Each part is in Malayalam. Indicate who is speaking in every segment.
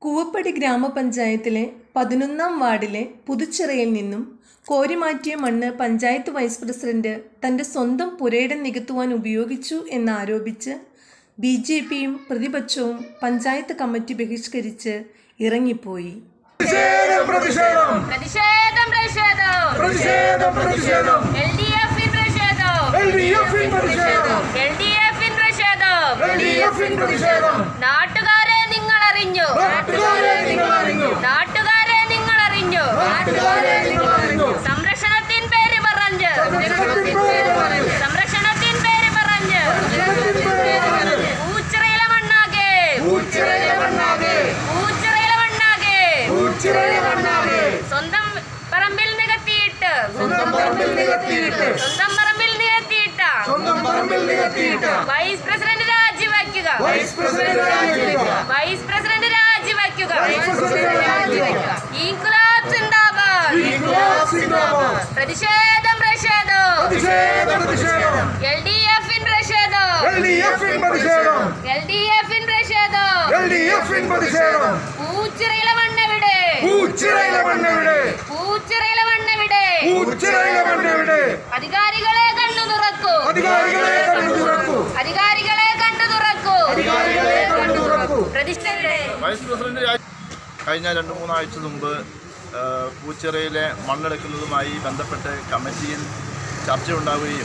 Speaker 1: കൂവപ്പടി ഗ്രാമപഞ്ചായത്തിലെ പതിനൊന്നാം വാർഡിലെ പുതുച്ചിറയിൽ നിന്നും കോരിമാറ്റിയ മണ്ണ് പഞ്ചായത്ത് വൈസ് പ്രസിഡന്റ് തന്റെ സ്വന്തം പുരയിടം നികത്തുവാൻ ഉപയോഗിച്ചു എന്നാരോപിച്ച് ബി ജെ പിയും പ്രതിപക്ഷവും പഞ്ചായത്ത് കമ്മിറ്റി ബഹിഷ്കരിച്ച് ഇറങ്ങിപ്പോയി
Speaker 2: പ്രതിഷേധം പ്രതിഷേധം
Speaker 3: പ്രതിഷേധം പ്രതിഷേധം
Speaker 2: പ്രതിഷേധം പ്രതിഷേധം
Speaker 3: എൽ ഡി എഫിൻ പ്രതിഷേധം
Speaker 2: എൽ ഡി എഫിൻ പ്രതിഷേധം
Speaker 3: എൽ ഡി എഫിൻ പ്രതിഷേധം
Speaker 2: എൽ ഡി എഫിൻ പ്രതിഷേധം
Speaker 3: നാട്ടുകാരെ നിങ്ങൾ അറിഞ്ഞു
Speaker 2: നാട്ടുകാരെ നിങ്ങൾ അറിഞ്ഞു
Speaker 3: നാട്ടുകാരെ നിങ്ങൾ അറിഞ്ഞു
Speaker 2: നാട്ടുകാരെ നിങ്ങൾ അറിഞ്ഞു
Speaker 3: സംരക്ഷണത്തിൻ പേര് പറഞ്ഞ്
Speaker 2: സംരക്ഷണത്തിൻ പേര് പറഞ്ഞ്
Speaker 3: സംരക്ഷണത്തിൻ പേര് പറഞ്ഞ്
Speaker 2: സംരക്ഷണത്തിൻ പേര് പറഞ്ഞ്
Speaker 3: ഊച്ചിറയിലെ മണ്ണാകെ
Speaker 2: ഊച്ചിറയിലെ മണ്ണാകെ
Speaker 3: ഊച്ചിറയിലെ മണ്ണാകെ
Speaker 2: ഊച്ചിറയിലെ മണ്ണാകെ
Speaker 3: സ്വന്തം പറമ്പിൽ നികത്തിയിട്ട്
Speaker 2: സ്വന്തം പറമ്പിൽ നികത്തിയിട്ട്
Speaker 3: സ്വന്തം പറമ്പിൽ നികത്തിയിട്ട
Speaker 2: സ്വന്തം പറമ്പിൽ നികത്തിയിട്ട്
Speaker 3: വൈസ് പ്രസിഡന്റ് രാജിവെക്കുക
Speaker 2: വൈസ് പ്രസിഡന്റ് രാജിവെക്കുക
Speaker 3: വൈസ് പ്രസിഡന്റ് രാജിവെക്കുക
Speaker 2: വൈസ് പ്രസിഡന്റ് രാജിവെക്കുക
Speaker 3: ഇൻകുലാബ് സിന്ദാബാദ്
Speaker 2: ഇൻക്ലാബ് സിന്ദാബാദ്
Speaker 3: പ്രതിഷേധം പ്രതിഷേധം
Speaker 2: പ്രതിഷേധം പ്രതിഷേധം
Speaker 3: എൽ ഡി എഫിൻ പ്രതിഷേധം
Speaker 2: എൽ ഡി എഫിൻ പ്രതിഷേധം
Speaker 3: എൽ ഡി എഫിൻ പ്രതിഷേധം
Speaker 2: എൽ ഡി എഫിൻ പ്രതിഷേധം
Speaker 3: പൂച്ചിറയിലെ മണ്ണെവിടെ
Speaker 2: ഊച്ചിറയിലെ മണ്ണെവിടെ
Speaker 3: പൂച്ചിറയിലെ മണ്ണെവിടെ
Speaker 2: ഊച്ചിറയിലെ മണ്ണെവിടെ
Speaker 3: അധികാരികളെ കണ്ടു തുറക്കൂ
Speaker 2: അധികാരികളെ കണ്ടു തുറക്കൂ
Speaker 3: അധികാരികളെ കണ്ടു തുറക്കൂ
Speaker 2: അധികാരികളെ കണ്ടു തുറക്കൂ
Speaker 3: പ്രതിഷ്ഠയുടെ
Speaker 4: വൈസ് പ്രസിഡന്റ് രാജി- കഴിഞ്ഞ രണ്ട് മൂന്നാഴ്ച മുമ്പ് ആ, പൂച്ചിറയിലെ മണ്ണെടുക്കുന്നതുമായി ബന്ധപ്പെട്ട് കമ്മിറ്റിയിൽ ചർച്ചയുണ്ടാവുകയും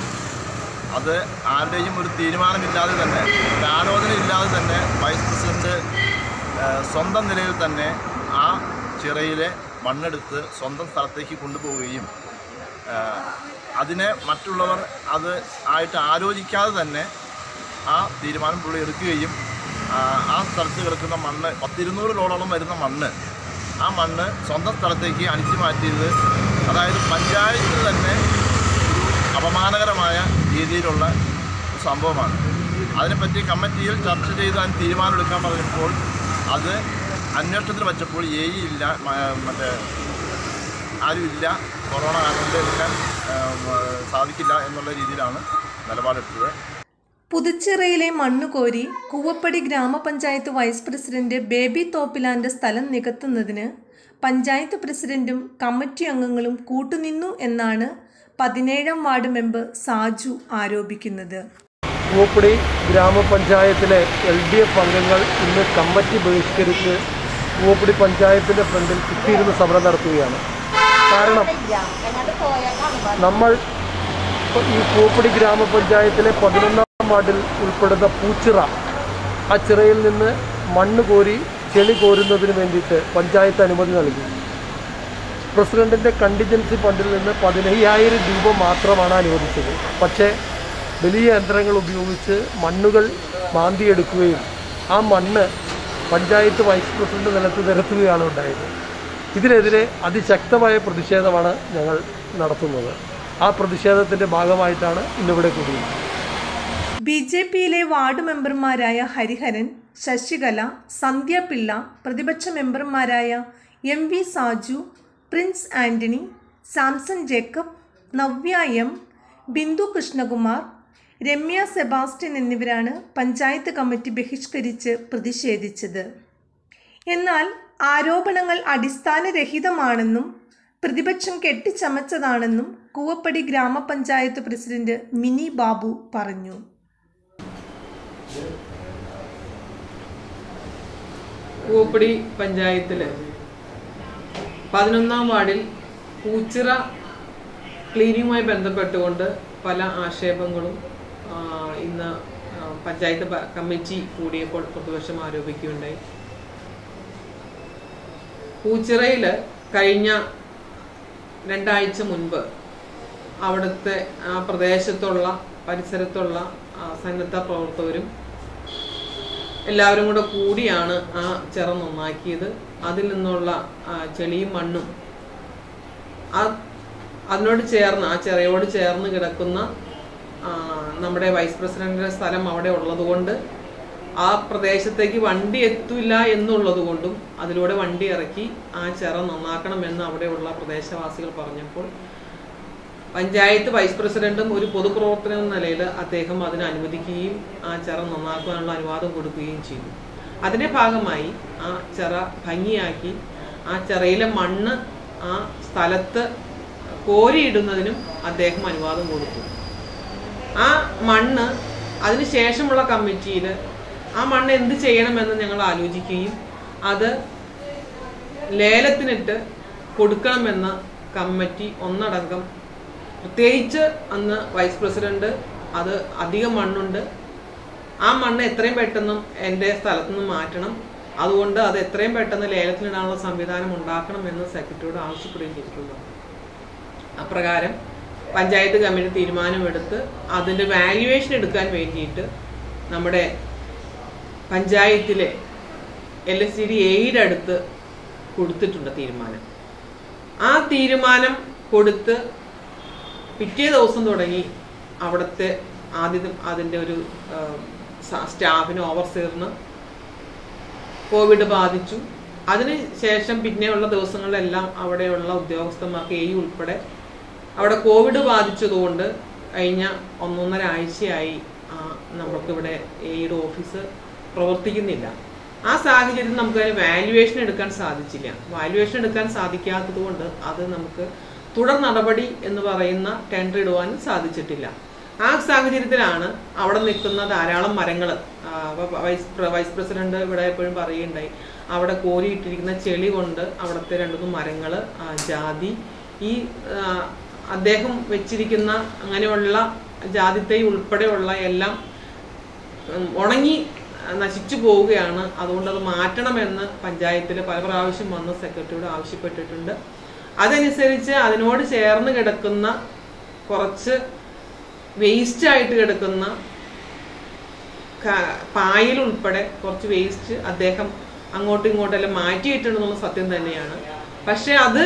Speaker 4: അത് ആരുടെയും ഒരു തീരുമാനമില്ലാതെ തന്നെ ഒരു ആലോചനയില്ലാതെ തന്നെ വൈസ് പ്രസിഡന്റ് ആ, സ്വന്തം നിലയിൽ തന്നെ ആ ചിറയിലെ മണ്ണെടുത്ത് സ്വന്തം സ്ഥലത്തേക്ക് കൊണ്ടുപോവുകയും ആ, അതിനെ മറ്റുള്ളവർ അത് ആയിട്ട് ആലോചിക്കാതെ തന്നെ ആ തീരുമാനം പുള്ളി എടുക്കുകയും ആ, ആ സ്ഥലത്ത് കിടക്കുന്ന മണ്ണ് പത്തിരുന്നൂറ് ലോഡോളം വരുന്ന മണ്ണ് ആ മണ്ണ് സ്വന്തം സ്ഥലത്തേക്ക് അടിച്ചു മാറ്റിയത് അതായത് പഞ്ചായത്തിന് തന്നെ ഒരു അപമാനകരമായ രീതിയിലുള്ള ഒരു സംഭവമാണ് അതിനെപ്പറ്റി കമ്മിറ്റിയിൽ ചർച്ച ചെയ്ത് അതിന് തീരുമാനമെടുക്കാൻ പറഞ്ഞപ്പോൾ അത് അന്വേഷണത്തിൽ വെച്ചപ്പോൾ എ ഇ ഇല്ല മ- മറ്റേ ആരുമില്ല കൊറോണ കാരണം എടുക്കാൻ ആ, സാധിക്കില്ല എന്നുള്ള രീതിയിലാണ് നിലപാടെടുത്തത്
Speaker 1: പുതുച്ചിറയിലെ മണ്ണ് കോരി കൂവപ്പടി ഗ്രാമപഞ്ചായത്ത് വൈസ് പ്രസിഡന്റ് ബേബി തോപ്പിലാന്റെ സ്ഥലം നികത്തുന്നതിന് പഞ്ചായത്ത് പ്രസിഡന്റും കമ്മിറ്റി അംഗങ്ങളും കൂട്ടുനിന്നു എന്നാണ് പതിനേഴാം വാർഡ് മെമ്പർ സാജു ആരോപിക്കുന്നത്
Speaker 5: പൂപ്പടി ഗ്രാമപഞ്ചായത്തിലെ എൽ ഡി എഫ് അംഗങ്ങൾ ഇന്ന് കമ്മിറ്റി ബഹിഷ്കരിച്ച് പൂപ്പടി പഞ്ചായത്തിൻ്റെ ഫ്രണ്ടിൽ കുത്തിയിരുന്ന് സമരം നടത്തുകയാണ് കാരണം നമ്മൾ ഈ പൂപ്പടി ഗ്രാമപഞ്ചായത്തിലെ പതിനൊന്നാം വാർഡിൽ ഉൾപ്പെടുന്ന പൂച്ചിറ ആ ചിറയിൽ നിന്ന് മണ്ണ് കോരി ചെളി കോരുന്നതിന് വേണ്ടിയിട്ട് പഞ്ചായത്ത് അനുമതി നൽകി പ്രസിഡന്റിന്റെ കണ്ടിജൻസി ഫണ്ടിൽ നിന്ന് പതിനയ്യായിരം രൂപ മാത്രമാണ് അനുവദിച്ചത് പക്ഷേ വലിയ യന്ത്രങ്ങൾ ഉപയോഗിച്ച് മണ്ണുകൾ മാന്തിയെടുക്കുകയും ആ മണ്ണ് പഞ്ചായത്ത് വൈസ് പ്രസിഡന്റ് നിലത്ത് നിരത്തുകയാണ് ഉണ്ടായത് ഇതിനെതിരെ അതിശക്തമായ പ്രതിഷേധമാണ് ഞങ്ങൾ നടത്തുന്നത് ആ പ്രതിഷേധത്തിന്റെ ഭാഗമായിട്ടാണ് ഇന്നിവിടെ കൂടിയത്
Speaker 1: ബി ജെ പിയിലെ വാർഡ് മെമ്പർമാരായ ഹരിഹരൻ ശശികല സന്ധ്യപിള്ള പ്രതിപക്ഷ മെമ്പർമാരായ M V Saju Prince Antony Samson Jacob Navya M Bindu Krishnakumar Ramya Sebastian എന്നിവരാണ് പഞ്ചായത്ത് കമ്മിറ്റി ബഹിഷ്കരിച്ച് പ്രതിഷേധിച്ചത് എന്നാൽ ആരോപണങ്ങൾ അടിസ്ഥാനരഹിതമാണെന്നും പ്രതിപക്ഷം കെട്ടിച്ചമച്ചതാണെന്നും കൂവപ്പടി ഗ്രാമപഞ്ചായത്ത് പ്രസിഡന്റ് മിനി ബാബു പറഞ്ഞു
Speaker 6: പൂപ്പടി പഞ്ചായത്തില് പതിനൊന്നാം വാർഡിൽ പൂച്ചിറ ക്ലീനിങ്ങുമായി ബന്ധപ്പെട്ടുകൊണ്ട് പല ആക്ഷേപങ്ങളും ആ, ഇന്ന് ആ, പഞ്ചായത്ത് പ- കമ്മിറ്റി കൂടിയപ്പോൾ പ്രതിപക്ഷം ആരോപിക്കുകയുണ്ടായി പൂച്ചിറയില് കഴിഞ്ഞ രണ്ടാഴ്ച മുൻപ് അവിടുത്തെ ആ പ്രദേശത്തുള്ള പരിസരത്തുള്ള ആ, സന്നദ്ധ പ്രവർത്തകരും എല്ലാവരും കൂടെ കൂടിയാണ് ആ ചിറ നന്നാക്കിയത് അതിൽ നിന്നുള്ള ആ, ചെളിയും മണ്ണും ആ അതിനോട് ചേർന്ന് ആ ചിറയോട് ചേർന്ന് കിടക്കുന്ന ആ, നമ്മുടെ വൈസ് പ്രസിഡന്റിന്റെ സ്ഥലം അവിടെ ഉള്ളതുകൊണ്ട് ആ പ്രദേശത്തേക്ക് വണ്ടി എത്തില്ല എന്നുള്ളത് കൊണ്ടും അതിലൂടെ വണ്ടി ഇറക്കി ആ ചിറ നന്നാക്കണമെന്ന് അവിടെയുള്ള പ്രദേശവാസികൾ പറഞ്ഞപ്പോൾ പഞ്ചായത്ത് വൈസ് പ്രസിഡന്റും ഒരു പൊതുപ്രവർത്തന എന്ന നിലയിൽ അദ്ദേഹം അതിന് അനുവദിക്കുകയും ആ ചിറ നന്നാക്കാനുള്ള അനുവാദം കൊടുക്കുകയും ചെയ്തു അതിന്റെ ഭാഗമായി ആ ചിറ ഭംഗിയാക്കി ആ ചിറയിലെ മണ്ണ് ആ സ്ഥലത്ത് കോരിയിടുന്നതിനും അദ്ദേഹം അനുവാദം കൊടുത്തു ആ മണ്ണ് അതിനുശേഷമുള്ള കമ്മിറ്റിയിൽ ആ മണ്ണ് എന്ത് ചെയ്യണമെന്ന് ഞങ്ങൾ ആലോചിക്കുകയും അത് ലേലത്തിനിട്ട് കൊടുക്കണമെന്ന കമ്മിറ്റി ഒന്നടങ്കം പ്രത്യേകിച്ച് അന്ന് വൈസ് പ്രസിഡന്റ് അത് അധികം മണ്ണുണ്ട് ആ മണ്ണ് എത്രയും പെട്ടെന്ന് എൻ്റെ സ്ഥലത്തു നിന്ന് മാറ്റണം അതുകൊണ്ട് അത് എത്രയും പെട്ടെന്ന് ലേലത്തിനിടാനുള്ള സംവിധാനം ഉണ്ടാക്കണമെന്ന് സെക്രട്ടറിയോട് ആവശ്യപ്പെടുകയും ചെയ്തിട്ടുണ്ട് അപ്രകാരം പഞ്ചായത്ത് കമ്മിറ്റി തീരുമാനമെടുത്ത് അതിൻ്റെ വാല്യുവേഷൻ എടുക്കാൻ വേണ്ടിയിട്ട് നമ്മുടെ പഞ്ചായത്തിലെ എൽ എസ് സി ഡി എയുടെ അടുത്ത് കൊടുത്തിട്ടുണ്ട് തീരുമാനം ആ തീരുമാനം കൊടുത്ത് പിറ്റേ ദിവസം തുടങ്ങി അവിടുത്തെ ആദ്യം അതിൻ്റെ ഒരു ആ, സ- സ്റ്റാഫിന് ഓവർസീറിന് കോവിഡ് ബാധിച്ചു അതിന് ശേഷം പിന്നെയുള്ള ദിവസങ്ങളിലെല്ലാം അവിടെയുള്ള ഉദ്യോഗസ്ഥന്മാർക്ക് എ ഉൾപ്പെടെ അവിടെ കോവിഡ് ബാധിച്ചതുകൊണ്ട് കഴിഞ്ഞ ഒന്നൊന്നര ആഴ്ചയായി ആ, നമുക്കിവിടെ എയുടെ ഓഫീസ് പ്രവർത്തിക്കുന്നില്ല ആ സാഹചര്യത്തിൽ നമുക്ക് അതിന് വാല്യുവേഷൻ എടുക്കാൻ സാധിച്ചില്ല വാല്യുവേഷൻ എടുക്കാൻ സാധിക്കാത്തത് കൊണ്ട് അത് നമുക്ക് തുടർ നടപടി എന്ന് പറയുന്ന ടെൻഡർ ഇടുവാനും സാധിച്ചിട്ടില്ല ആ സാഹചര്യത്തിലാണ് അവിടെ നിൽക്കുന്ന ധാരാളം മരങ്ങൾ വൈസ് പ്ര- വൈസ് പ്രസിഡന്റ് ഇവിടെ എപ്പോഴും പറയുണ്ടായി അവിടെ കോരിയിട്ടിരിക്കുന്ന ചെളി കൊണ്ട് അവിടുത്തെ രണ്ടു മൂന്ന് മരങ്ങൾ ജാതി ഈ ആ, അദ്ദേഹം വെച്ചിരിക്കുന്ന അങ്ങനെയുള്ള ജാതിത്തൈ ഉൾപ്പെടെയുള്ള എല്ലാം ഉം, ഉണങ്ങി നശിച്ചു പോവുകയാണ് അതുകൊണ്ട് അത് മാറ്റണമെന്ന് പഞ്ചായത്തിൽ പല പ്രാവശ്യം വന്ന് സെക്രട്ടറിയോട് ആവശ്യപ്പെട്ടിട്ടുണ്ട് അതനുസരിച്ച് അതിനോട് ചേർന്ന് കിടക്കുന്ന കുറച്ച് വേസ്റ്റ് ആയിട്ട് കിടക്കുന്ന ക- പായൽ ഉൾപ്പെടെ കുറച്ച് വേസ്റ്റ് അദ്ദേഹം അങ്ങോട്ടും ഇങ്ങോട്ടും എല്ലാം മാറ്റിയിട്ടുണ്ടെന്നുള്ള സത്യം തന്നെയാണ് പക്ഷെ അത്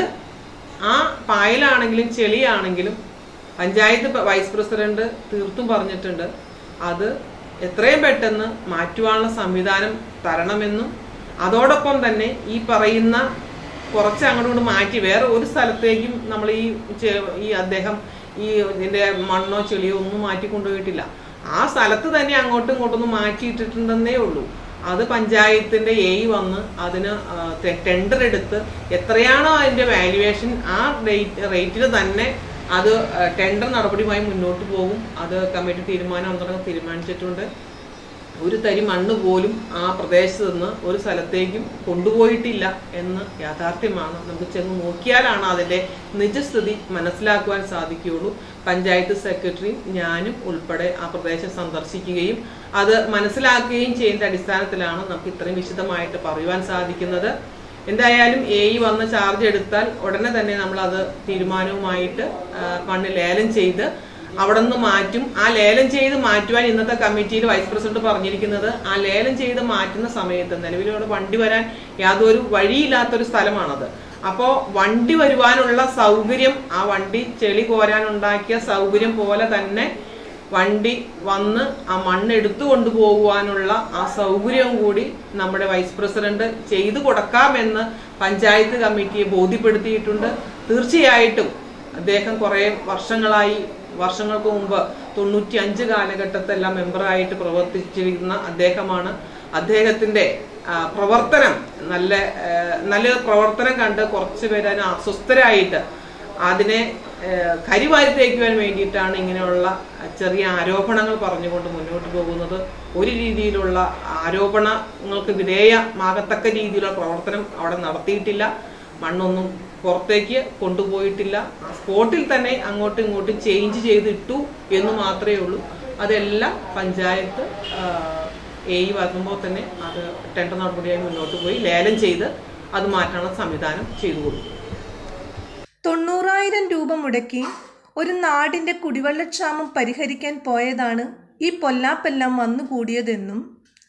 Speaker 6: ആ പായലാണെങ്കിലും ചെളിയാണെങ്കിലും പഞ്ചായത്ത് പ- വൈസ് പ്രസിഡന്റ് തീർത്തും പറഞ്ഞിട്ടുണ്ട് അത് എത്രയും പെട്ടെന്ന് മാറ്റുവാനുള്ള സംവിധാനം തരണമെന്നും അതോടൊപ്പം തന്നെ ഈ പറയുന്ന കുറച്ച് അങ്ങോട്ടും ഇങ്ങോട്ട് മാറ്റി വേറെ ഒരു സ്ഥലത്തേക്കും നമ്മൾ ഈ ചെ- ഈ അദ്ദേഹം ഈ ഇതിന്റെ മണ്ണോ ചെളിയോ ഒന്നും മാറ്റി കൊണ്ടുപോയിട്ടില്ല ആ സ്ഥലത്ത് തന്നെ അങ്ങോട്ടും ഇങ്ങോട്ടൊന്നും മാറ്റിയിട്ടിട്ടുണ്ടെന്നേ ഉള്ളൂ അത് പഞ്ചായത്തിന്റെ എ വന്ന് അതിന് ടെൻഡർ എടുത്ത് എത്രയാണോ അതിന്റെ വാല്യുവേഷൻ ആ റേറ്റ് റേറ്റിൽ തന്നെ അത് ടെൻഡർ നടപടിയുമായി മുന്നോട്ട് പോകും അത് കമ്മിറ്റി തീരുമാനം ഒന്നടങ്കം തീരുമാനിച്ചിട്ടുണ്ട് ഒരു തരി മണ്ണ് പോലും ആ പ്രദേശത്ത് നിന്ന് ഒരു സ്ഥലത്തേക്കും കൊണ്ടുപോയിട്ടില്ല എന്ന് യാഥാർത്ഥ്യമാണ് നമുക്ക് ചെന്ന് നോക്കിയാലാണ് അതിന്റെ നിജസ്ഥിതി മനസ്സിലാക്കുവാൻ സാധിക്കുകയുള്ളൂ പഞ്ചായത്ത് സെക്രട്ടറി ഞാനും ഉൾപ്പെടെ ആ പ്രദേശം സന്ദർശിക്കുകയും അത് മനസ്സിലാക്കുകയും ചെയ്യുന്ന അടിസ്ഥാനത്തിലാണ് നമുക്ക് ഇത്രയും വിശദമായിട്ട് പറയുവാൻ സാധിക്കുന്നത് എന്തായാലും എ ഇ വന്ന് ചാർജ് എടുത്താൽ ഉടനെ തന്നെ നമ്മൾ അത് തീരുമാനവുമായിട്ട് ആ, മണ്ണ് ലേലം ചെയ്ത് അവിടെ നിന്ന് മാറ്റും ആ ലേലം ചെയ്ത് മാറ്റുവാൻ ഇന്നത്തെ കമ്മിറ്റിയിൽ വൈസ് പ്രസിഡന്റ് പറഞ്ഞിരിക്കുന്നത് ആ ലേലം ചെയ്ത് മാറ്റുന്ന സമയത്ത് നിലവിലൂടെ വണ്ടി വരാൻ യാതൊരു വഴിയില്ലാത്തൊരു സ്ഥലമാണത് അപ്പോ വണ്ടി വരുവാനുള്ള സൗകര്യം ആ വണ്ടി ചെളി കോരാനുണ്ടാക്കിയ സൗകര്യം പോലെ തന്നെ വണ്ടി വന്ന് ആ മണ്ണ് എടുത്തു കൊണ്ടുപോകുവാനുള്ള ആ സൗകര്യവും കൂടി നമ്മുടെ വൈസ് പ്രസിഡന്റ് ചെയ്തു കൊടുക്കാമെന്ന് പഞ്ചായത്ത് കമ്മിറ്റിയെ ബോധ്യപ്പെടുത്തിയിട്ടുണ്ട് തീർച്ചയായിട്ടും അദ്ദേഹം കുറേ വർഷങ്ങളായി വർഷങ്ങൾക്ക് മുമ്പ് തൊണ്ണൂറ്റി അഞ്ച് കാലഘട്ടത്തെല്ലാം മെമ്പറായിട്ട് പ്രവർത്തിച്ചിരുന്ന അദ്ദേഹമാണ് അദ്ദേഹത്തിന്റെ ആ, പ്രവർത്തനം നല്ല ആ, നല്ല പ്രവർത്തനം കണ്ട് കുറച്ച് പേര് അതിന് അസ്വസ്ഥരായിട്ട് അതിനെ ഏഹ്, കരിവാരി തേക്കുവാൻ വേണ്ടിയിട്ടാണ് ഇങ്ങനെയുള്ള ചെറിയ ആരോപണങ്ങൾ പറഞ്ഞുകൊണ്ട് മുന്നോട്ട് പോകുന്നത് ഒരു രീതിയിലുള്ള ആരോപണങ്ങൾക്ക് വിധേയമാകത്തക്ക രീതിയിലുള്ള പ്രവർത്തനം അവിടെ നടത്തിയിട്ടില്ല മണ്ണൊന്നും പുറത്തേക്ക് കൊണ്ടുപോയിട്ടില്ല ആ സ്പോട്ടിൽ തന്നെ അങ്ങോട്ടും ഇങ്ങോട്ടും ചേഞ്ച് ചെയ്തിട്ടു എന്ന് മാത്രമേ ഉള്ളൂ അതെല്ലാം പഞ്ചായത്ത് എ ഇ വരുമ്പോൾ തന്നെ അത് ടെൻഡർ നടപടിയായി മുന്നോട്ട് പോയി ലേലം ചെയ്ത് അത് മാറ്റാനുള്ള സംവിധാനം ചെയ്തു കൊടുക്കും
Speaker 1: തൊണ്ണൂറായിരം രൂപ മുടക്കി ഒരു നാടിൻ്റെ കുടിവെള്ളക്ഷാമം പരിഹരിക്കാൻ പോയതാണ് ഈ പൊല്ലാപ്പെല്ലാം വന്നുകൂടിയതെന്നും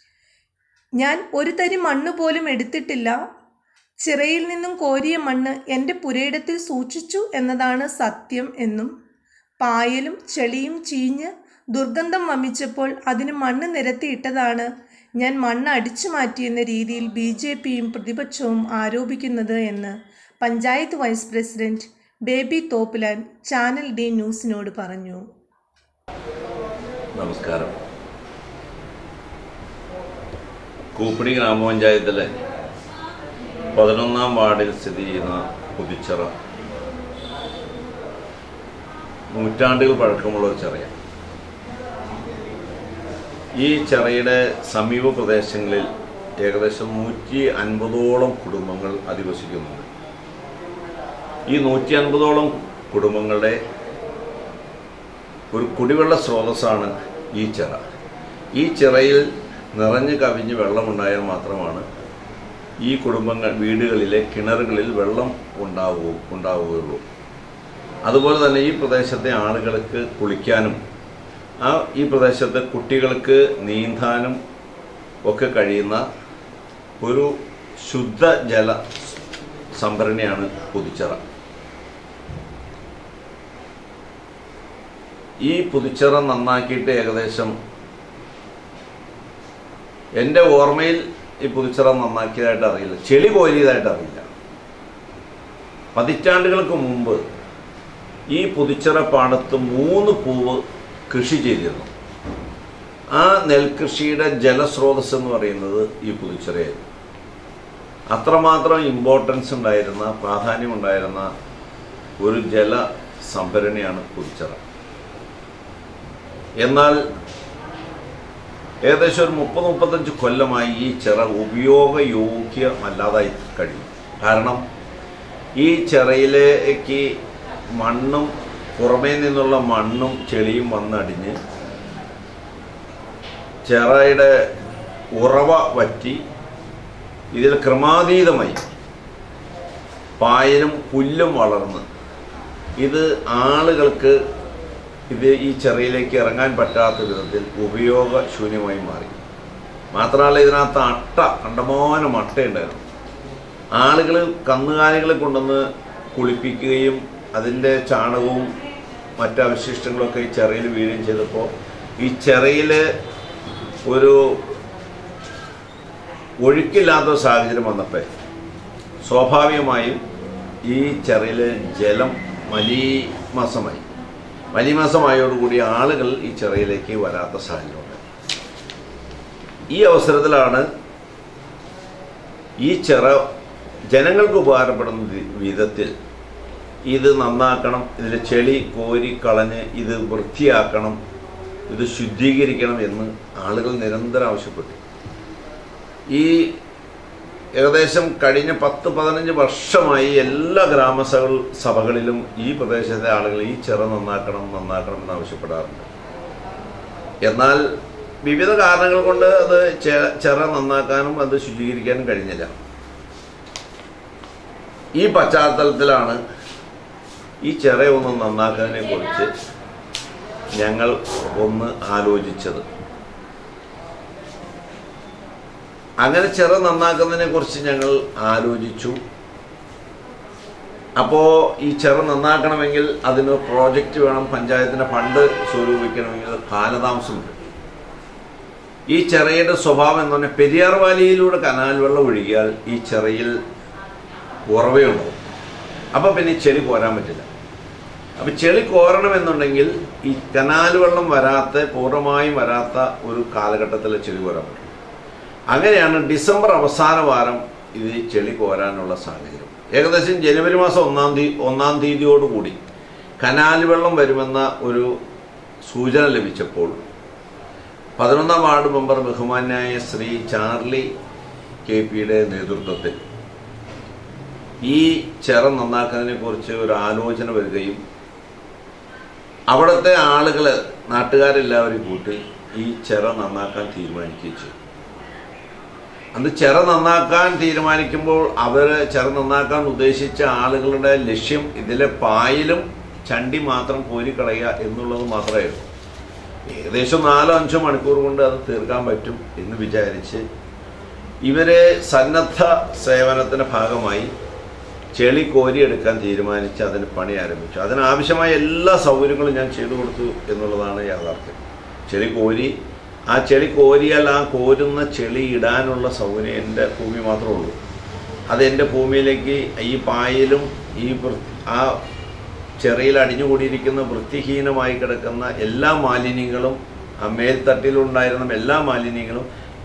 Speaker 1: ഞാൻ ഒരു തരി മണ്ണ് പോലും എടുത്തിട്ടില്ല ചിറയിൽ നിന്നും കോരിയ മണ്ണ് എൻ്റെ പുരയിടത്തിൽ സൂക്ഷിച്ചു എന്നതാണ് സത്യം എന്നും പായലും ചെളിയും ചീഞ്ഞ് ദുർഗന്ധം വമിച്ചപ്പോൾ അതിന് മണ്ണ് നിരത്തിയിട്ടതാണ് ഞാൻ മണ്ണ് അടിച്ചു മാറ്റിയെന്ന രീതിയിൽ ബി ജെ പിയും പ്രതിപക്ഷവും ആരോപിക്കുന്നത് എന്ന് panchayat vice president Baby Thoppilan channel D ന്യൂസിനോട് പറഞ്ഞു
Speaker 7: നമസ്കാരം കൂപ്പിടി ഗ്രാമപഞ്ചായത്തിലെ പതിനൊന്നാം വാർഡിൽ സ്ഥിതി ചെയ്യുന്ന പുതിച്ചിറ നൂറ്റാണ്ടുകൾ പഴക്കമുള്ള ഒരു ചെറയാണ് ഈ ചെറയുടെ സമീപ പ്രദേശങ്ങളിൽ ഏകദേശം നൂറ്റി അൻപതോളം കുടുംബങ്ങൾ അധിവസിക്കുന്നുണ്ട് ഈ നൂറ്റി അൻപതോളം കുടുംബങ്ങളുടെ ഒരു കുടിവെള്ള സ്രോതസ്സാണ് ഈ ചിറ ഈ ചിറയിൽ നിറഞ്ഞു കവിഞ്ഞ് വെള്ളമുണ്ടായാൽ മാത്രമാണ് ഈ കുടുംബങ്ങൾ വീടുകളിലെ കിണറുകളിൽ വെള്ളം ഉണ്ടാവൂ ഉണ്ടാവുകയുള്ളൂ അതുപോലെ തന്നെ ഈ പ്രദേശത്തെ ആളുകൾക്ക് കുളിക്കാനും ആ ഈ പ്രദേശത്തെ കുട്ടികൾക്ക് നീന്താനും ഒക്കെ കഴിയുന്ന ഒരു ശുദ്ധജല സംഭരണിയാണ് പുതുച്ചിറ ഈ പുതുച്ചിറ നന്നാക്കിയിട്ട് ഏകദേശം എൻ്റെ ഓർമ്മയിൽ ഈ പുതുച്ചിറ നന്നാക്കിയതായിട്ട് അറിയില്ല ചെളി കോരിയതായിട്ട് അറിയില്ല പതിറ്റാണ്ടുകൾക്ക് മുമ്പ് ഈ പുതുച്ചിറ പാടത്ത് മൂന്ന് പൂവ് കൃഷി ചെയ്തിരുന്നു ആ നെൽകൃഷിയുടെ ജലസ്രോതസ് എന്ന് പറയുന്നത് ഈ പുതുച്ചിറയായിരുന്നു അത്രമാത്രം ഇമ്പോർട്ടൻസ് ഉണ്ടായിരുന്ന പ്രാധാന്യമുണ്ടായിരുന്ന ഒരു ജല സംഭരണിയാണ് പുതുച്ചിറ എന്നാൽ ഏകദേശം ഒരു മുപ്പത് മുപ്പത്തഞ്ച് കൊല്ലമായി ഈ ചിറ ഉപയോഗയോഗ്യമല്ലാതായി കഴിയും കാരണം ഈ ചിറയിലേക്ക് മണ്ണും പുറമേ നിന്നുള്ള മണ്ണും ചെളിയും വന്നടിഞ്ഞ് ചിറയുടെ ഉറവ വറ്റി ഇതിൽ ക്രമാതീതമായി പായലും പുല്ലും വളർന്ന് ഇത് ആളുകൾക്ക് ഇത് ഈ ചെറിയിലേക്ക് ഇറങ്ങാൻ പറ്റാത്ത വിധത്തിൽ ഉപയോഗശൂന്യമായി മാറി മാത്രമല്ല ഇതിനകത്ത് അട്ട കണ്ടമാനം അട്ടയുണ്ടായിരുന്നു ആളുകൾ കന്നുകാലികളെ കൊണ്ടുവന്ന് കുളിപ്പിക്കുകയും അതിൻ്റെ ചാണകവും മറ്റ് അവശിഷ്ടങ്ങളൊക്കെ ഈ ചെറയിൽ വീഴുകയും ചെയ്തപ്പോൾ ഈ ചെറയിൽ ഒരു ഒഴുക്കില്ലാത്ത സാഹചര്യം വന്നപ്പോൾ സ്വാഭാവികമായും ഈ ചെറയിൽ ജലം മലീമാസമായി മലീമാസമായോടുകൂടി ആളുകൾ ഈ ചെറയിലേക്ക് വരാത്ത സാഹചര്യമുണ്ട് ഈ അവസരത്തിലാണ് ഈ ചെറ ജനങ്ങൾക്ക് ഉപകാരപ്പെടുന്ന വി- വിധത്തിൽ ഇത് നന്നാക്കണം ഇതിലെ ചെളി കോരി കളഞ്ഞ് ഇത് വൃത്തിയാക്കണം ഇത് ശുദ്ധീകരിക്കണം എന്ന് ആളുകൾ നിരന്തരം ആവശ്യപ്പെട്ടു ഈ ഏകദേശം കഴിഞ്ഞ പത്ത് പതിനഞ്ച് വർഷമായി എല്ലാ ഗ്രാമസഭ സഭകളിലും ഈ പ്രദേശത്തെ ആളുകൾ ഈ ചിറ നന്നാക്കണം നന്നാക്കണം എന്ന് ആവശ്യപ്പെടാറുണ്ട് എന്നാൽ വിവിധ കാരണങ്ങൾ കൊണ്ട് അത് ചെ- ചിറ നന്നാക്കാനും അത് ശുചീകരിക്കാനും കഴിഞ്ഞില്ല ഈ പശ്ചാത്തലത്തിലാണ് ഈ ചിറ ഒന്ന് നന്നാക്കുന്നതിനെ കുറിച്ച് ഞങ്ങൾ ഒന്ന് ആലോചിച്ചത് അങ്ങനെ ചിറ നന്നാക്കുന്നതിനെ കുറിച്ച് ഞങ്ങൾ ആലോചിച്ചു അപ്പോൾ ഈ ചിറ നന്നാക്കണമെങ്കിൽ അതിന് പ്രോജക്റ്റ് വേണം പഞ്ചായത്തിന് ഫണ്ട് സ്വരൂപിക്കണമെങ്കിൽ കാലതാമസമുണ്ട് ഈ ചെറയുടെ സ്വഭാവം എന്ന് പറഞ്ഞാൽ പെരിയാർ വാലിയിലൂടെ കനാൽ വെള്ളം ഒഴുകിയാൽ ഈ ചെറയിൽ ഉറവയുണ്ടാവും അപ്പോൾ പിന്നെ ഈ ചെളി കോരാൻ പറ്റില്ല അപ്പം ചെളി കോരണമെന്നുണ്ടെങ്കിൽ ഈ കനാൽ വെള്ളം വരാത്ത പൂർണ്ണമായും വരാത്ത ഒരു കാലഘട്ടത്തിൽ ചെളി കോരാൻ പറ്റും അങ്ങനെയാണ് ഡിസംബർ അവസാന വാരം ഇത് ഈ ചെളി കോരാനുള്ള സാഹചര്യം ഏകദേശം ജനുവരി മാസം ഒന്നാം തീയതി ഒന്നാം തീയതിയോടുകൂടി കനാൽ വെള്ളം വരുമെന്ന ഒരു സൂചന ലഭിച്ചപ്പോൾ പതിനൊന്നാം വാർഡ് മെമ്പർ ബഹുമാന്യായ ശ്രീ ചാർലി കെ പിയുടെ നേതൃത്വത്തിൽ ഈ ചിറ നന്നാക്കുന്നതിനെ കുറിച്ച് ഒരു ആലോചന വരികയും അവിടുത്തെ ആളുകൾ നാട്ടുകാരെല്ലാവരും കൂട്ടി ഈ ചിറ നന്നാക്കാൻ തീരുമാനിക്കുകയും ചെയ്തു അന്ന് ചിറ നന്നാക്കാൻ തീരുമാനിക്കുമ്പോൾ അവർ ചിറ നന്നാക്കാൻ ഉദ്ദേശിച്ച ആളുകളുടെ ലക്ഷ്യം ഇതിലെ പായലും ചണ്ടി മാത്രം കോരിക്കളയുക എന്നുള്ളത് മാത്രമായിരുന്നു ഏകദേശം നാലോ അഞ്ചോ മണിക്കൂർ കൊണ്ട് അത് തീർക്കാൻ പറ്റും എന്ന് വിചാരിച്ച് ഇവരെ സന്നദ്ധ സേവനത്തിന്റെ ഭാഗമായി ചെളി കോരിയെടുക്കാൻ തീരുമാനിച്ച് അതിന് പണി ആരംഭിച്ചു അതിനാവശ്യമായ എല്ലാ സൗകര്യങ്ങളും ഞാൻ ചെയ്തു കൊടുത്തു എന്നുള്ളതാണ് യാഥാർത്ഥ്യം ചെളി കോരി ആ ചെളി കോരിയാൽ ആ കോരുന്ന ചെളി ഇടാനുള്ള സൗകര്യം എൻ്റെ ഭൂമി മാത്രമേ ഉള്ളൂ അത് എൻ്റെ ഭൂമിയിലേക്ക് ഈ പായലും ഈ വൃത്തി ആ ചെറിയിൽ അടിഞ്ഞുകൂടിയിരിക്കുന്ന വൃത്തിഹീനമായി കിടക്കുന്ന എല്ലാ മാലിന്യങ്ങളും ആ മേൽത്തട്ടിലുണ്ടായിരുന്ന എല്ലാ മാലിന്യങ്ങളും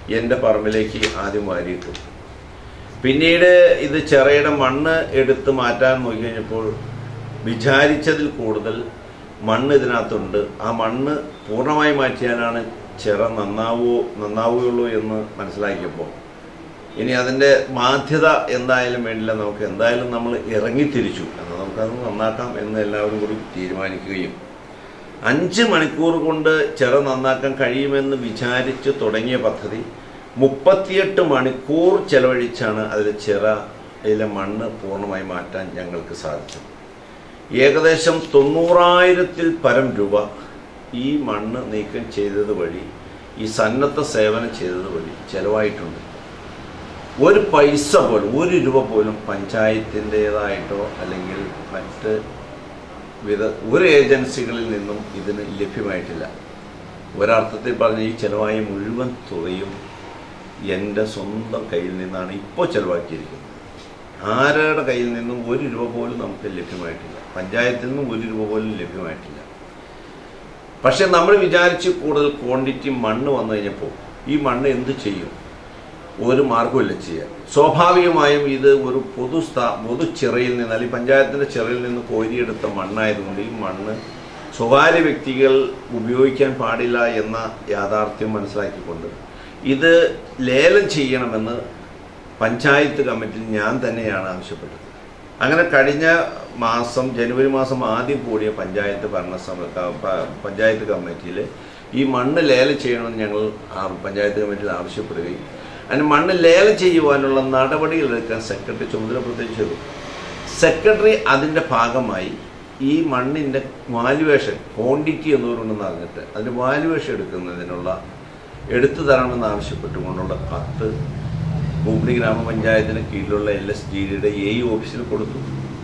Speaker 7: എൻ്റെ പറമ്പിലേക്ക് ആദ്യം വാരിയിട്ടു പിന്നീട് ഇത് ചിറയുടെ മണ്ണ് എടുത്ത് മാറ്റാൻ നോക്കി കഴിഞ്ഞപ്പോൾ വിചാരിച്ചതിൽ കൂടുതൽ മണ്ണ് ഇതിനകത്തുണ്ട് ആ മണ്ണ് പൂർണ്ണമായി മാറ്റിയാലാണ് ചിറ നന്നാവോ നന്നാവുകയുള്ളൂ എന്ന് മനസ്സിലാക്കിയപ്പോൾ ഇനി അതിൻ്റെ ബാധ്യത എന്തായാലും വേണ്ടില്ല നമുക്ക് എന്തായാലും നമ്മൾ ഇറങ്ങിത്തിരിച്ചു എന്നാൽ നമുക്കത് നന്നാക്കാം എന്ന് എല്ലാവരും കൂടി തീരുമാനിക്കുകയും അഞ്ച് മണിക്കൂർ കൊണ്ട് ചിറ നന്നാക്കാൻ കഴിയുമെന്ന് വിചാരിച്ച് തുടങ്ങിയ പദ്ധതി മുപ്പത്തിയെട്ട് മണിക്കൂർ ചെലവഴിച്ചാണ് അതിൽ ചിറയിലെ മണ്ണ് പൂർണ്ണമായി മാറ്റാൻ ഞങ്ങൾക്ക് സാധിച്ചത് ഏകദേശം തൊണ്ണൂറായിരത്തിൽ പരം രൂപ ഈ മണ്ണ് നീക്കം ചെയ്തത് വഴി ഈ സന്നദ്ധ സേവനം ചെയ്തത് വഴി ചെലവായിട്ടുണ്ട് ഒരു പൈസ പോലും ഒരു രൂപ പോലും പഞ്ചായത്തിൻ്റേതായിട്ടോ അല്ലെങ്കിൽ മറ്റ് വിധ ഒരു ഏജൻസികളിൽ നിന്നും ഇതിന് ലഭ്യമായിട്ടില്ല ഒരർത്ഥത്തിൽ പറഞ്ഞ ഈ ചെലവായ മുഴുവൻ തുകയും എൻ്റെ സ്വന്തം കയ്യിൽ നിന്നാണ് ഇപ്പോൾ ചെലവാക്കിയിരിക്കുന്നത് ആരുടെ കയ്യിൽ നിന്നും ഒരു രൂപ പോലും നമുക്ക് ലഭ്യമായിട്ടില്ല പഞ്ചായത്തിൽ നിന്നും ഒരു രൂപ പോലും ലഭ്യമായിട്ടില്ല പക്ഷെ നമ്മൾ വിചാരിച്ച് കൂടുതൽ ക്വാണ്ടിറ്റി മണ്ണ് വന്നു കഴിഞ്ഞപ്പോൾ ഈ മണ്ണ് എന്ത് ചെയ്യും ഒരു മാർഗമില്ല ചെയ്യാൻ സ്വാഭാവികമായും ഇത് ഒരു പൊതു സ്ഥാ പൊതു ചിറയിൽ നിന്ന് അല്ലെങ്കിൽ പഞ്ചായത്തിൻ്റെ ചിറയിൽ നിന്ന് കോരിയെടുത്ത മണ്ണായതുകൊണ്ട് ഈ മണ്ണ് സ്വകാര്യ വ്യക്തികൾ ഉപയോഗിക്കാൻ പാടില്ല എന്ന യാഥാർത്ഥ്യം മനസ്സിലാക്കിക്കൊണ്ട് ഇത് ലേലം ചെയ്യണമെന്ന് പഞ്ചായത്ത് കമ്മിറ്റിയിൽ ഞാൻ തന്നെയാണ് ആവശ്യപ്പെട്ടത് അങ്ങനെ കഴിഞ്ഞ മാസം ജനുവരി മാസം ആദ്യം കൂടിയ പഞ്ചായത്ത് ഭരണസമ ക- പ- പഞ്ചായത്ത് കമ്മിറ്റിയിൽ ഈ മണ്ണ് ലേലം ചെയ്യണമെന്ന് ഞങ്ങൾ ആ പഞ്ചായത്ത് കമ്മിറ്റിയിൽ ആവശ്യപ്പെടുകയും അതിന് മണ്ണ് ലേലം ചെയ്യുവാനുള്ള നടപടികൾ എടുക്കാൻ സെക്രട്ടറി ചുമതലപ്പെടുത്തുകയും ചെയ്തു സെക്രട്ടറി അതിൻ്റെ ഭാഗമായി ഈ മണ്ണിൻ്റെ വാല്യുവേഷൻ ക്വാണ്ടിറ്റി എന്നവരുണ്ടെന്ന് അറിഞ്ഞിട്ട് അതിൻ്റെ വാല്യുവേഷൻ എടുക്കുന്നതിനുള്ള എടുത്തു തരണമെന്ന് ആവശ്യപ്പെട്ടുകൊണ്ടുള്ള കത്ത് കുമ്പടി ഗ്രാമപഞ്ചായത്തിന് കീഴിലുള്ള എൽ എസ് ജി ഡിയുടെ എ ഇ ഓഫീസിൽ കൊടുത്തു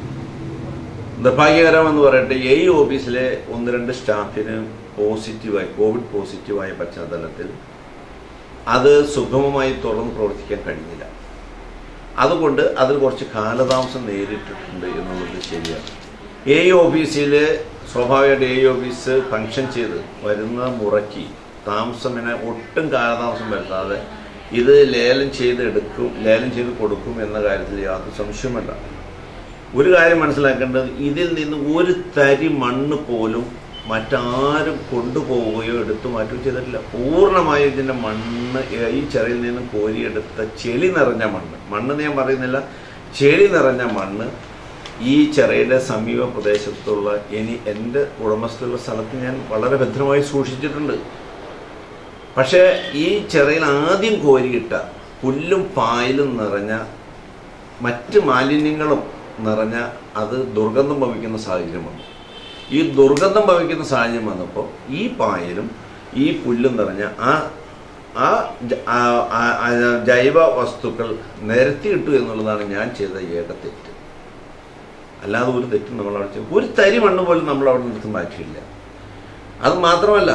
Speaker 7: നിർഭാഗ്യകരമെന്ന് പറയട്ടെ എ ഇ ഓഫീസിലെ ഒന്ന് രണ്ട് സ്റ്റാഫിന് പോസിറ്റീവായി കോവിഡ് പോസിറ്റീവായ പശ്ചാത്തലത്തിൽ അത് സുഗമമായി തുറന്ന് പ്രവർത്തിക്കാൻ കഴിഞ്ഞില്ല അതുകൊണ്ട് അതിൽ കുറച്ച് കാലതാമസം നേരിട്ടിട്ടുണ്ട് എന്നുള്ളത് ശരിയാണ് എ ഇ ഓഫീസിൽ സ്വാഭാവികമായിട്ട് എ ഇ ഓഫീസ് ഫങ്ഷൻ ചെയ്ത് വരുന്ന മുറയ്ക്ക് താമസമിനെ ഒട്ടും കാലതാമസം വരുത്താതെ ഇത് ലേലം ചെയ്ത് എടുക്കും ലേലം ചെയ്ത് കൊടുക്കും എന്ന കാര്യത്തിൽ യാതൊരു സംശയം വേണ്ട ഒരു കാര്യം മനസ്സിലാക്കേണ്ടത് ഇതിൽ നിന്ന് ഒരു തരി മണ്ണ് പോലും മറ്റാരും കൊണ്ടുപോവുകയോ എടുത്തു മാറ്റുകയോ ചെയ്തിട്ടില്ല പൂർണ്ണമായും ഇതിൻ്റെ മണ്ണ് ഈ ചെറിയിൽ നിന്ന് കോരിയെടുത്ത ചെളി നിറഞ്ഞ മണ്ണ് മണ്ണ് എന്ന് ഞാൻ പറയുന്നില്ല ചെളി നിറഞ്ഞ മണ്ണ് ഈ ചെറയുടെ സമീപ പ്രദേശത്തുള്ള ഇനി എൻ്റെ ഉടമസ്ഥയുള്ള സ്ഥലത്ത് ഞാൻ വളരെ ഭദ്രമായി സൂക്ഷിച്ചിട്ടുണ്ട് പക്ഷേ ഈ ചെറയിൽ ആദ്യം കോരിയിട്ട പുല്ലും പായലും നിറഞ്ഞ മറ്റ് മാലിന്യങ്ങളും നിറഞ്ഞ അത് ദുർഗന്ധം ഭവിക്കുന്ന സാഹചര്യം വന്നു ഈ ദുർഗന്ധം ഭവിക്കുന്ന സാഹചര്യം വന്നപ്പോൾ ഈ പായലും ഈ പുല്ലും നിറഞ്ഞ ആ ആ ജ- ആ- ആ- ആ ജൈവ വസ്തുക്കൾ നിരത്തിയിട്ടു എന്നുള്ളതാണ് ഞാൻ ചെയ്ത ഏക തെറ്റ് അല്ലാതെ ഒരു തെറ്റും നമ്മൾ അവിടെ ചെയ്തു ഒരു തരി മണ്ണ് പോലും നമ്മൾ അവിടെ നിർത്തി മാറ്റിയില്ല അത് മാത്രമല്ല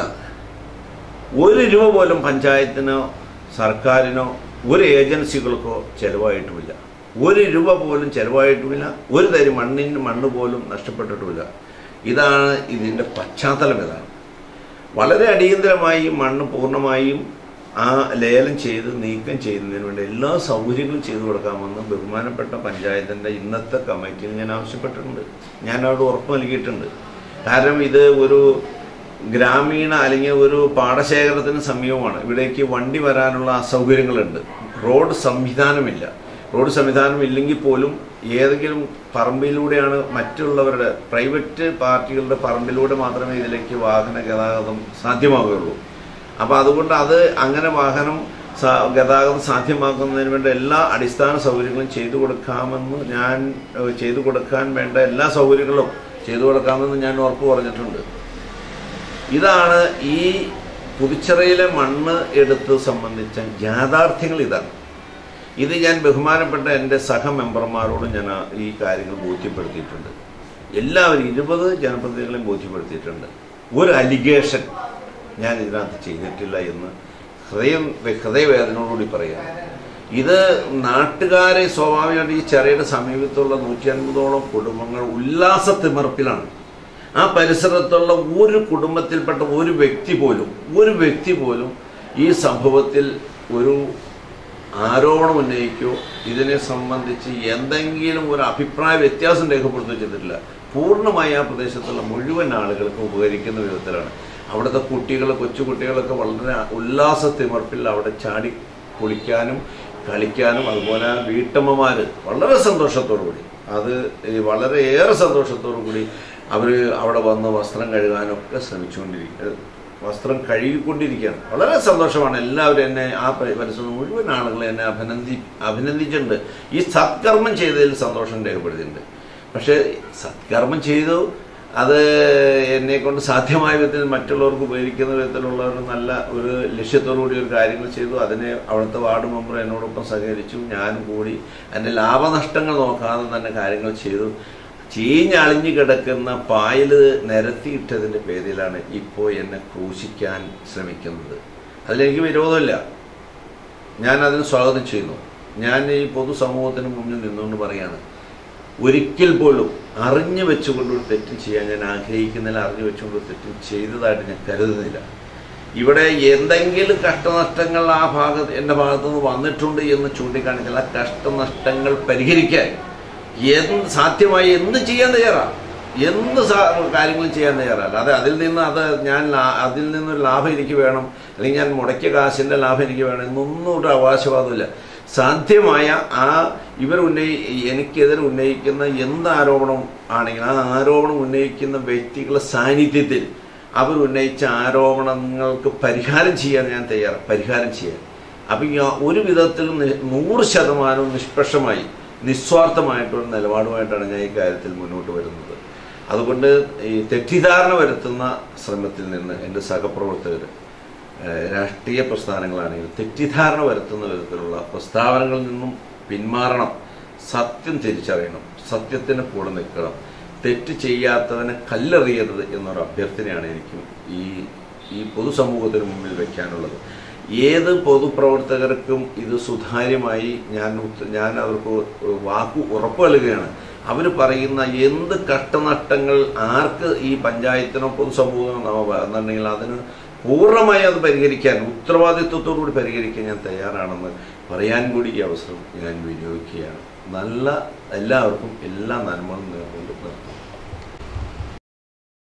Speaker 7: ഒരു രൂപ പോലും പഞ്ചായത്തിനോ സർക്കാരിനോ ഒരു ഏജൻസികൾക്കോ ചിലവായിട്ടുമില്ല ഒരു രൂപ പോലും ചിലവായിട്ടുമില്ല ഒരു തരി മണ്ണിന് മണ്ണ് പോലും നഷ്ടപ്പെട്ടിട്ടുമില്ല ഇതാണ് ഇതിൻ്റെ പശ്ചാത്തലം ഇതാണ് വളരെ അടിയന്തരമായി ഈ മണ്ണ് പൂർണ്ണമായും ആ ലേലം ചെയ്ത് നീക്കം ചെയ്യുന്നതിന് വേണ്ടി എല്ലാ സൗകര്യങ്ങളും ചെയ്തു കൊടുക്കാമെന്ന് ബഹുമാനപ്പെട്ട പഞ്ചായത്തിൻ്റെ ഇന്നത്തെ കമ്മിറ്റിയിൽ ഞാൻ ആവശ്യപ്പെട്ടിട്ടുണ്ട് ഞാൻ അവിടെ ഉറപ്പ് നൽകിയിട്ടുണ്ട് കാരണം ഇത് ഒരു ഗ്രാമീണ അല്ലെങ്കിൽ ഒരു പാടശേഖരത്തിന് സമീപമാണ് ഇവിടേക്ക് വണ്ടി വരാനുള്ള അസൗകര്യങ്ങളുണ്ട് റോഡ് സംവിധാനമില്ല റോഡ് സംവിധാനം ഇല്ലെങ്കിൽ പോലും ഏതെങ്കിലും പറമ്പിലൂടെയാണ് മറ്റുള്ളവരുടെ പ്രൈവറ്റ് പാർട്ടികളുടെ പറമ്പിലൂടെ മാത്രമേ ഇതിലേക്ക് വാഹന ഗതാഗതം സാധ്യമാവുകയുള്ളൂ അപ്പോൾ അതുകൊണ്ട് അത് അങ്ങനെ വാഹനം സാ- ഗതാഗതം സാധ്യമാക്കുന്നതിന് വേണ്ട എല്ലാ അടിസ്ഥാന സൗകര്യങ്ങളും ചെയ്തു കൊടുക്കാമെന്ന് ഞാൻ ഏഹ്, ചെയ്തു കൊടുക്കാൻ വേണ്ട എല്ലാ സൗകര്യങ്ങളും ചെയ്തു കൊടുക്കാമെന്ന് ഞാൻ ഉറപ്പ് പറഞ്ഞിട്ടുണ്ട് ഇതാണ് ഈ പുതുച്ചിറയിലെ മണ്ണ് എടുത്ത് സംബന്ധിച്ച യാഥാർത്ഥ്യങ്ങൾ ഇതാണ് ഇത് ഞാൻ ബഹുമാനപ്പെട്ട എൻ്റെ സഹ മെമ്പർമാരോട് ഞാൻ ആ- ഈ കാര്യങ്ങൾ ബോധ്യപ്പെടുത്തിയിട്ടുണ്ട് എല്ലാവരും ഇരുപത് ജനപ്രതിനിധികളെയും ബോധ്യപ്പെടുത്തിയിട്ടുണ്ട് ഒരു അലിഗേഷൻ ഞാൻ ഇതിനകത്ത് ചെയ്തിട്ടില്ല എന്ന് ഹൃദയം ഹൃദയവേദനയോടുകൂടി പറയാം ഇത് നാട്ടുകാരെ സ്വാഭാവികമായിട്ട് ഈ ചെറിയുടെ സമീപത്തുള്ള നൂറ്റി അൻപതോളം കുടുംബങ്ങൾ ഉല്ലാസ തിമർപ്പിലാണ് ആ പരിസരത്തുള്ള ഒരു കുടുംബത്തിൽപ്പെട്ട ഒരു വ്യക്തി പോലും ഒരു വ്യക്തി പോലും ഈ സംഭവത്തിൽ ഒരു ആരോപണം ഉന്നയിക്കോ ഇതിനെ സംബന്ധിച്ച് എന്തെങ്കിലും ഒരു അഭിപ്രായ വ്യത്യാസം രേഖപ്പെടുത്തുകയോ ചെയ്തിട്ടില്ല പൂർണ്ണമായി ആ പ്രദേശത്തുള്ള മുഴുവൻ ആളുകൾക്കും ഉപകരിക്കുന്ന വിധത്തിലാണ് അവിടുത്തെ കുട്ടികൾ കൊച്ചു കുട്ടികളൊക്കെ വളരെ ഉല്ലാസ തിമർപ്പിൽ അവിടെ ചാടി കുളിക്കാനും കളിക്കാനും അതുപോലെ വീട്ടമ്മമാർ വളരെ സന്തോഷത്തോടു കൂടി അത് ഈ വളരെയേറെ സന്തോഷത്തോടു കൂടി അവർ അവിടെ വന്ന് വസ്ത്രം കഴുകാനൊക്കെ ശ്രമിച്ചുകൊണ്ടിരിക്കുക വസ്ത്രം കഴുകിക്കൊണ്ടിരിക്കുകയാണ് വളരെ സന്തോഷമാണ് എല്ലാവരും എന്നെ ആ പരി- പരിസരത്ത് മുഴുവൻ ആളുകൾ എന്നെ അഭിനന്ദി അഭിനന്ദിച്ചിട്ടുണ്ട് ഈ സത്കർമ്മം ചെയ്തതിൽ സന്തോഷം രേഖപ്പെടുത്തിയിട്ടുണ്ട് പക്ഷേ സത്കർമ്മം ചെയ്തു അത് എന്നെ കൊണ്ട് സാധ്യമായ വിധത്തിൽ മറ്റുള്ളവർക്ക് ഉപകരിക്കുന്ന വിധത്തിലുള്ള ഒരു നല്ല ഒരു ലക്ഷ്യത്തോടു കൂടി ഒരു കാര്യങ്ങൾ ചെയ്തു അതിനെ അവിടുത്തെ വാർഡ് മെമ്പർ എന്നോടൊപ്പം സഹകരിച്ചു ഞാനും കൂടി അതിൻ്റെ ലാഭനഷ്ടങ്ങൾ നോക്കാതെ തന്നെ കാര്യങ്ങൾ ചെയ്തു ചീഞ്ഞളിഞ്ഞു കിടക്കുന്ന പായൽ നിരത്തിയിട്ടതിൻ്റെ പേരിലാണ് ഇപ്പോൾ എന്നെ ക്രൂശിക്കാൻ ശ്രമിക്കുന്നത് അതിലെനിക്ക് വിരോധമില്ല ഞാൻ അതിന് സ്വാഗതം ചെയ്യുന്നു ഞാൻ ഈ പൊതുസമൂഹത്തിന് മുന്നിൽ നിന്നുകൊണ്ട് പറയാണ് ഒരിക്കൽ പോലും അറിഞ്ഞു വെച്ചുകൊണ്ട് ഒരു തെറ്റ് ചെയ്യാൻ ഞാൻ ആഗ്രഹിക്കുന്നില്ല അറിഞ്ഞു വെച്ചുകൊണ്ട് ഒരു തെറ്റ് ചെയ്തതായിട്ട് ഞാൻ കരുതുന്നില്ല ഇവിടെ എന്തെങ്കിലും കഷ്ടനഷ്ടങ്ങൾ ആ ഭാഗത്ത് എൻ്റെ ഭാഗത്തുനിന്ന് വന്നിട്ടുണ്ട് എന്ന് ചൂണ്ടിക്കാണിച്ചാൽ ആ കഷ്ടനഷ്ടങ്ങൾ പരിഹരിക്കാൻ എന്ത് സാധ്യമായി എന്ത് ചെയ്യാൻ തയ്യാറാണ് എന്ത് സാ- കാര്യങ്ങളും ചെയ്യാൻ തയ്യാറല്ല അതെ അതിൽ നിന്ന് അത് ഞാൻ ലാ- അതിൽ നിന്നൊരു ലാഭം എനിക്ക് വേണം അല്ലെങ്കിൽ ഞാൻ മുടക്കിയ കാശിൻ്റെ ലാഭം എനിക്ക് വേണം എന്നൊന്നും ഒരു അവകാശവാദമില്ല സാധ്യമായ ആ ഇവർ ഉന്നയി എനിക്കെതിരെ ഉന്നയിക്കുന്ന എന്ത് ആരോപണം ആണെങ്കിലും ആ ആരോപണം ഉന്നയിക്കുന്ന വ്യക്തികളുടെ സാന്നിധ്യത്തിൽ അവർ ഉന്നയിച്ച ആരോപണങ്ങൾക്ക് പരിഹാരം ചെയ്യാൻ ഞാൻ തയ്യാറാണ് പരിഹാരം ചെയ്യാൻ അപ്പം ഈ ആ ഒരു വിധത്തിലും നി- നൂറ് ശതമാനവും നിഷ്പക്ഷമായി നിസ്വാർത്ഥമായിട്ടൊരു നിലപാടുമായിട്ടാണ് ഞാൻ ഈ കാര്യത്തിൽ മുന്നോട്ട് വരുന്നത് അതുകൊണ്ട് ഈ തെറ്റിദ്ധാരണ വരുത്തുന്ന ശ്രമത്തിൽ നിന്ന് എൻ്റെ സഹപ്രവർത്തകർ ഏഹ് രാഷ്ട്രീയ പ്രസ്ഥാനങ്ങളാണെങ്കിലും തെറ്റിദ്ധാരണ വരുത്തുന്ന വിധത്തിലുള്ള പ്രസ്താവനകളിൽ നിന്നും പിന്മാറണം സത്യം തിരിച്ചറിയണം സത്യത്തിന് കൂടെ നിൽക്കണം തെറ്റ് ചെയ്യാത്തവനെ കല്ലെറിയരുത് എന്നൊരു അഭ്യർത്ഥനയാണ് എനിക്ക് ഈ ഈ പൊതുസമൂഹത്തിന് മുമ്പിൽ വയ്ക്കാനുള്ളത് ഏത് പൊതുപ്രവർത്തകർക്കും ഇത് സുതാര്യമായി ഞാൻ ഉത്ത- ഞാൻ അവർക്ക് വാക്കു ഉറപ്പ് നൽകുകയാണ് അവർ പറയുന്ന എന്ത് കഷ്ടനഷ്ടങ്ങൾ ആർക്ക് ഈ പഞ്ചായത്തിനോ പൊതുസമൂഹത്തിനോ എന്നുണ്ടെങ്കിൽ അതിന് പൂർണ്ണമായി അത് പരിഹരിക്കാൻ ഉത്തരവാദിത്വത്തോടു കൂടി പരിഹരിക്കാൻ ഞാൻ തയ്യാറാണെന്ന് പറയാൻ കൂടി ഈ അവസരം ഞാൻ വിനിയോഗിക്കുകയാണ് നല്ല എല്ലാവർക്കും എല്ലാ നന്മകളും നേർന്നുകൊണ്ട് നിർത്തുന്നു